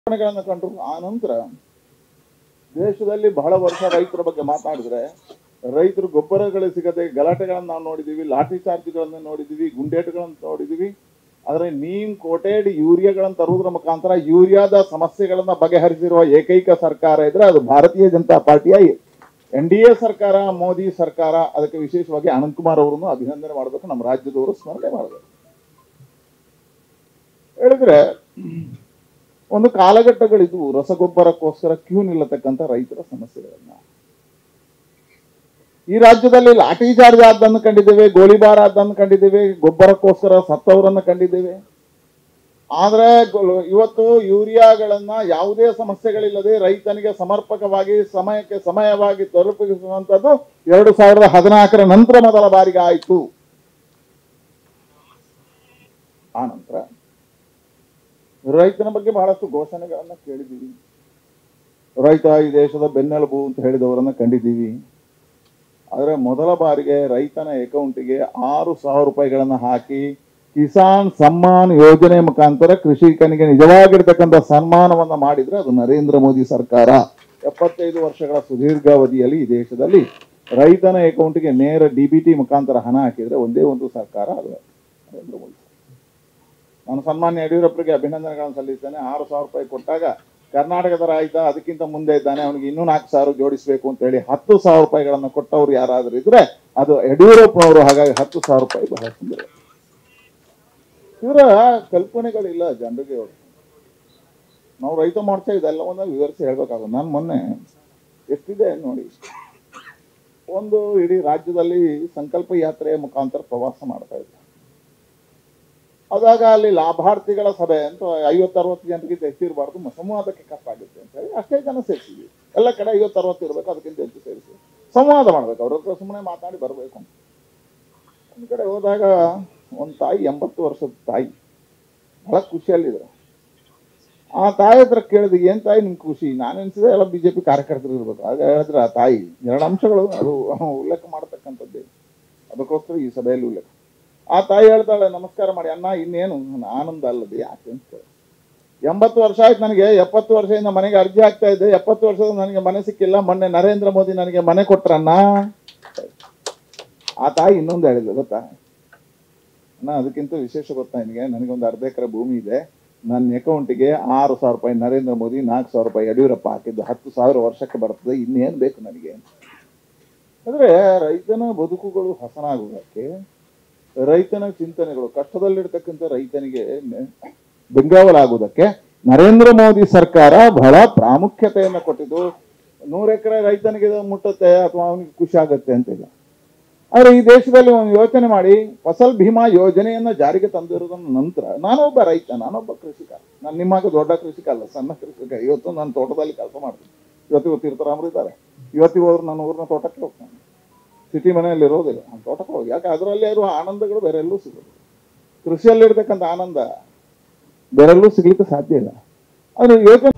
ಘಟನೆಗಳನ್ನ ಕಂಡ್ರು ಆ ನಂತರ ದೇಶದಲ್ಲಿ ಬಹಳ ವರ್ಷ ರೈತರ ಬಗ್ಗೆ ಮಾತನಾಡಿದ್ರೆ ರೈತರು ಗೊಬ್ಬರಗಳು ಸಿಗದೆ ಗಲಾಟೆಗಳನ್ನ ನಾವು ನೋಡಿದೀವಿ ಲಾಠಿ ಚಾರ್ಜ್ಗಳನ್ನ ನೋಡಿದೀವಿ ಗುಂಡೇಟುಗಳನ್ನ ನೋಡಿದೀವಿ ಆದ್ರೆ ನೀಮ್ ಕೋಟೆಡ್ ಯೂರಿಯಾಗಳನ್ನ ತರುವುದರ ಮುಖಾಂತರ ಯೂರಿಯಾದ ಸಮಸ್ಯೆಗಳನ್ನ ಬಗೆಹರಿಸಿರುವ ಏಕೈಕ ಸರ್ಕಾರ ಇದ್ರೆ ಅದು ಭಾರತೀಯ ಜನತಾ ಪಾರ್ಟಿಯ ಎನ್ ಡಿ ಎ ಸರ್ಕಾರ ಮೋದಿ ಸರ್ಕಾರ ಅದಕ್ಕೆ ವಿಶೇಷವಾಗಿ ಅನಂತ್ ಕುಮಾರ್ ಅವರನ್ನು ಅಭಿನಂದನೆ ಮಾಡಬೇಕು ನಮ್ಮ ರಾಜ್ಯದವರು ಸ್ಮರಣೆ ಮಾಡಬೇಕು ಹೇಳಿದ್ರೆ ಒಂದು ಕಾಲಘಟ್ಟಗಳಿದ್ವು ರಸಗೊಬ್ಬರಕ್ಕೋಸ್ಕರ ಕ್ಯೂ ನಿಲ್ಲತಕ್ಕಂಥ ರೈತರ ಸಮಸ್ಯೆಗಳನ್ನ ಈ ರಾಜ್ಯದಲ್ಲಿ ಲಾಠಿ ಚಾರ್ಜ್ ಆದ್ದನ್ನು ಕಂಡಿದ್ದೇವೆ ಗೋಲಿಬಾರ್ ಆದ್ದನ್ನು ಕಂಡಿದ್ದೇವೆ ಗೊಬ್ಬರಕ್ಕೋಸ್ಕರ ಸತ್ತವರನ್ನು ಕಂಡಿದ್ದೇವೆ ಆದ್ರೆ ಗೊ- ಇವತ್ತು ಯೂರಿಯಾಗಳನ್ನ ಯಾವುದೇ ಸಮಸ್ಯೆಗಳಿಲ್ಲದೆ ರೈತನಿಗೆ ಸಮರ್ಪಕವಾಗಿ ಸಮಯಕ್ಕೆ ಸಮಯವಾಗಿ ತಲುಪಿಸುವಂತದ್ದು ಎರಡು ಸಾವಿರದ ಹದಿನಾಲ್ಕರ ನಂತರ ಮೊದಲ ಬಾರಿಗೆ ಆಯಿತು ಆ ನಂತರ ರೈತನ ಬಗ್ಗೆ ಬಹಳಷ್ಟು ಘೋಷಣೆಗಳನ್ನ ಕೇಳಿದ್ದೀವಿ ರೈತ ಈ ದೇಶದ ಬೆನ್ನೆಲುಬು ಅಂತ ಹೇಳಿದವರನ್ನ ಕಂಡಿದ್ದೀವಿ ಆದರೆ ಮೊದಲ ಬಾರಿಗೆ ರೈತನ ಅಕೌಂಟಿಗೆ ಆರು ಸಾವಿರ ರೂಪಾಯಿಗಳನ್ನ ಹಾಕಿ ಕಿಸಾನ್ ಸಮ್ಮಾನ್ ಯೋಜನೆ ಮುಖಾಂತರ ಕೃಷಿಕನಿಗೆ ನಿಜವಾಗಿರ್ತಕ್ಕಂಥ ಸನ್ಮಾನವನ್ನ ಮಾಡಿದ್ರೆ ಅದು ನರೇಂದ್ರ ಮೋದಿ ಸರ್ಕಾರ ಎಪ್ಪತ್ತೈದು ವರ್ಷಗಳ ಸುದೀರ್ಘಾವಧಿಯಲ್ಲಿ ಈ ದೇಶದಲ್ಲಿ ರೈತನ ಅಕೌಂಟಿಗೆ ನೇರ ಡಿ ಬಿ ಟಿ ಮುಖಾಂತರ ಹಣ ಹಾಕಿದ್ರೆ ಒಂದೇ ಒಂದು ಸರ್ಕಾರ ಅದು ನರೇಂದ್ರ ಮೋದಿ ನಾನು ಸನ್ಮಾನ್ಯ ಯಡಿಯೂರಪ್ಪರಿಗೆ ಅಭಿನಂದನೆಗಳನ್ನು ಸಲ್ಲಿಸ್ತೇನೆ ಆರು ಸಾವಿರ ರೂಪಾಯಿ ಕೊಟ್ಟಾಗ ಕರ್ನಾಟಕದ ರೈತ ಅದಕ್ಕಿಂತ ಮುಂದೆ ಇದ್ದಾನೆ ಅವನಿಗೆ ಇನ್ನೂ ನಾಲ್ಕು ಸಾವಿರ ಜೋಡಿಸಬೇಕು ಅಂತ ಹೇಳಿ ಹತ್ತು ಸಾವಿರ ರೂಪಾಯಿಗಳನ್ನು ಕೊಟ್ಟವರು ಯಾರಾದರೂ ಇದ್ರೆ ಅದು ಯಡಿಯೂರಪ್ಪನವರು ಹಾಗಾಗಿ ಹತ್ತು ಸಾವಿರ ರೂಪಾಯಿ ಬಹಳ ಸುಂದರ ಇವರ ಕಲ್ಪನೆಗಳಿಲ್ಲ ಜನರಿಗೆ ಅವರು ನಾವು ರೈತ ಮೋರ್ಚಾ ಇದೆಲ್ಲವನ್ನ ವಿವರಿಸಿ ಹೇಳ್ಬೇಕಾಗುತ್ತೆ ನಾನು ಮೊನ್ನೆ ಎಷ್ಟಿದೆ ನೋಡಿ ಒಂದು ಇಡೀ ರಾಜ್ಯದಲ್ಲಿ ಸಂಕಲ್ಪ ಯಾತ್ರೆಯ ಮುಖಾಂತರ ಪ್ರವಾಸ ಮಾಡ್ತಾ ಇದ್ದೆ ಅದಾಗ ಅಲ್ಲಿ ಲಾಭಾರ್ಥಿಗಳ ಸಭೆ ಅಂತ ಐವತ್ತು ಅರವತ್ತು ಜನರಿಗೆ ಹೆಚ್ಚಿರಬಾರ್ದು ಸಂವಾದಕ್ಕೆ ಕಷ್ಟ ಆಗುತ್ತೆ ಅಂತ ಹೇಳಿ ಅಷ್ಟೇ ಜನ ಸೇರಿಸಿದ್ವಿ ಎಲ್ಲ ಕಡೆ ಐವತ್ತು ಅರವತ್ತು ಇರಬೇಕು ಅದಕ್ಕಿಂತ ಹೆಚ್ಚು ಸೇರಿಸಿ ಸಂವಾದ ಮಾಡ್ಬೇಕು ಅವ್ರ ಹತ್ರ ಸುಮ್ಮನೆ ಮಾತಾಡಿ ಬರಬೇಕು ಅಂತ ಒಂದು ಕಡೆ ಹೋದಾಗ ಒಂದು ತಾಯಿ ಎಂಬತ್ತು ವರ್ಷದ ತಾಯಿ ಬಹಳ ಖುಷಿಯಲ್ಲಿದ್ರು ಆ ತಾಯಿ ಹತ್ರ ಕೇಳಿದೆ ಏನ್ ತಾಯಿ ನಿಮ್ ಖುಷಿ ನಾನು ಎನ್ಸಿದೆ ಎಲ್ಲ ಬಿಜೆಪಿ ಕಾರ್ಯಕರ್ತರು ಇರ್ಬೇಕು ಆಗ ಹೇಳಿದ್ರೆ ಆ ತಾಯಿ ಎರಡು ಅಂಶಗಳು ಅದು ಉಲ್ಲೇಖ ಮಾಡತಕ್ಕಂಥದ್ದೇ ಅದಕ್ಕೋಸ್ಕರ ಈ ಸಭೆಯಲ್ಲಿ ಉಲ್ಲೇಖ ಆ ತಾಯಿ ಹೇಳ್ತಾಳೆ ನಮಸ್ಕಾರ ಮಾಡಿ ಅಣ್ಣ ಇನ್ನೇನು ನನ್ನ ಆನಂದ ಅಲ್ಲದೆ ಯಾಕೆ ಅಂತ ಕೇಳಿ. ಎಂಬತ್ತು ವರ್ಷ ಆಯ್ತು ನನಗೆ ಎಪ್ಪತ್ತು ವರ್ಷದಿಂದ ಮನೆಗೆ ಅರ್ಜಿ ಆಗ್ತಾ ಇದ್ದೆ ಎಪ್ಪತ್ತು ವರ್ಷದ ನನಗೆ ಮನೆ ಸಿಕ್ಕಿಲ್ಲ ಮೊನ್ನೆ ನರೇಂದ್ರ ಮೋದಿ ನನಗೆ ಮನೆ ಕೊಟ್ರಣ್ಣ ಆ ತಾಯಿ ಇನ್ನೊಂದು ಹೇಳಿದ್ಲು ಗೊತ್ತಾ ಅಣ್ಣ ಅದಕ್ಕಿಂತ ವಿಶೇಷ ಗೊತ್ತಾ ನಿನಗೆ ನನಗೊಂದು ಅರ್ಧ ಎಕರೆ ಭೂಮಿ ಇದೆ ನನ್ನ ಅಕೌಂಟಿಗೆ ಆರು ಸಾವಿರ ರೂಪಾಯಿ ನರೇಂದ್ರ ಮೋದಿ ನಾಲ್ಕು ಸಾವಿರ ರೂಪಾಯಿ ಯಡಿಯೂರಪ್ಪ ಹಾಕಿದ್ದು ಹತ್ತು ಸಾವಿರ ವರ್ಷಕ್ಕೆ ಬರ್ತದೆ ಇನ್ನೇನು ಬೇಕು ನನಗೆ ಅಂದ್ರೆ ರೈತನ ಬದುಕುಗಳು ಹಸನಾಗುವುದಕ್ಕೆ ರೈತನ ಚಿಂತನೆಗಳು ಕಷ್ಟದಲ್ಲಿರ್ತಕ್ಕಂಥ ರೈತನಿಗೆ ನೆ- ಬೆಂಗಾವಲಾಗುವುದಕ್ಕೆ ನರೇಂದ್ರ ಮೋದಿ ಸರ್ಕಾರ ಬಹಳ ಪ್ರಾಮುಖ್ಯತೆಯನ್ನು ಕೊಟ್ಟಿದ್ದು ನೂರು ಎಕರೆ ರೈತನಿಗೆ ಇದು ಮುಟ್ಟುತ್ತೆ ಅಥವಾ ಅವನಿಗೆ ಖುಷಿ ಆಗುತ್ತೆ ಅಂತಿಲ್ಲ ಆದ್ರೆ ಈ ದೇಶದಲ್ಲಿ ಒಂದು ಯೋಚನೆ ಮಾಡಿ ಫಸಲ್ ಭೀಮಾ ಯೋಜನೆಯನ್ನ ಜಾರಿಗೆ ತಂದಿರೋದ ನಂತರ ನಾನೊಬ್ಬ ರೈತ ನಾನೊಬ್ಬ ಕೃಷಿಕ ನಾನು ನಿಮ್ಮಾಗ ದೊಡ್ಡ ಕೃಷಿಕ ಅಲ್ಲ ಸಣ್ಣ ಕೃಷಿಕ ಇವತ್ತು ನಾನು ತೋಟದಲ್ಲಿ ಕೆಲಸ ಮಾಡ್ತೀನಿ ಇವತ್ತಿಗೂ ತೀರ್ಥರಾಮರು ಇದ್ದಾರೆ ಇವತ್ತಿಗೂ ಹೋದ್ರು ನನ್ನ ಊರಿನ ತೋಟಕ್ಕೆ ಹೋಗ್ತಾನೆ ಸಿಟಿ ಮನೆಯಲ್ಲಿ ಇರೋದಿಲ್ಲ ನಾನು ತೋಟಕ್ಕೆ ಹೋಗಿ ಯಾಕೆ ಅದರಲ್ಲಿ ಇರುವ ಆನಂದಗಳು ಬೇರೆಲ್ಲೂ ಸಿಗೋದು ಕೃಷಿಯಲ್ಲಿರ್ತಕ್ಕಂಥ ಆನಂದ ಬೇರೆಲ್ಲೂ ಸಿಗ್ಲಿಕ್ಕೆ ಸಾಧ್ಯ ಇಲ್ಲ ಆದ್ರೆ ಯೋಚನೆ